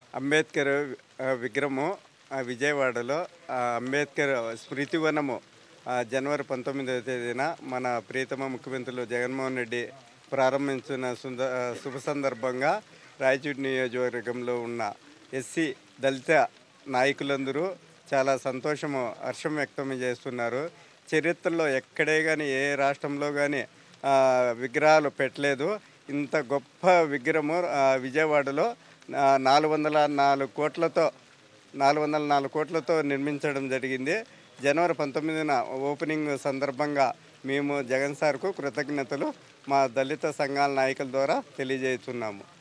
అంబేద్కర్ ఆ, విగ్రహము ఆ, విజయవాడలో ఆ, అంబేద్కర్ స్మృతివనము ఆ, జనవరి పంతొమ్మిదవ తేదీన మన ప్రియతమ ముఖ్యమంత్రులు జగన్మోహన్ రెడ్డి ప్రారంభించిన సుంద ఆ, శుభ సందర్భంగా రాయచూటి నియోజకవర్గంలో ఉన్న ఎస్సీ దళిత నాయకులందరూ చాలా సంతోషము హర్షం వ్యక్తం చేస్తున్నారు చరిత్రలో ఎక్కడే కానీ ఏ రాష్ట్రంలో కానీ విగ్రహాలు పెట్టలేదు ఇంత గొప్ప విగ్రహము ఆ, విజయవాడలో ఆ, నాలుగు వందల నాలుగు కోట్లతో నాలుగు వందల నాలుగు కోట్లతో నిర్మించడం జరిగింది జనవరి పంతొమ్మిదిన ఓపెనింగ్ సందర్భంగా మేము జగన్ సార్కు కృతజ్ఞతలు మా దళిత సంఘాల నాయకుల ద్వారా తెలియజేస్తున్నాము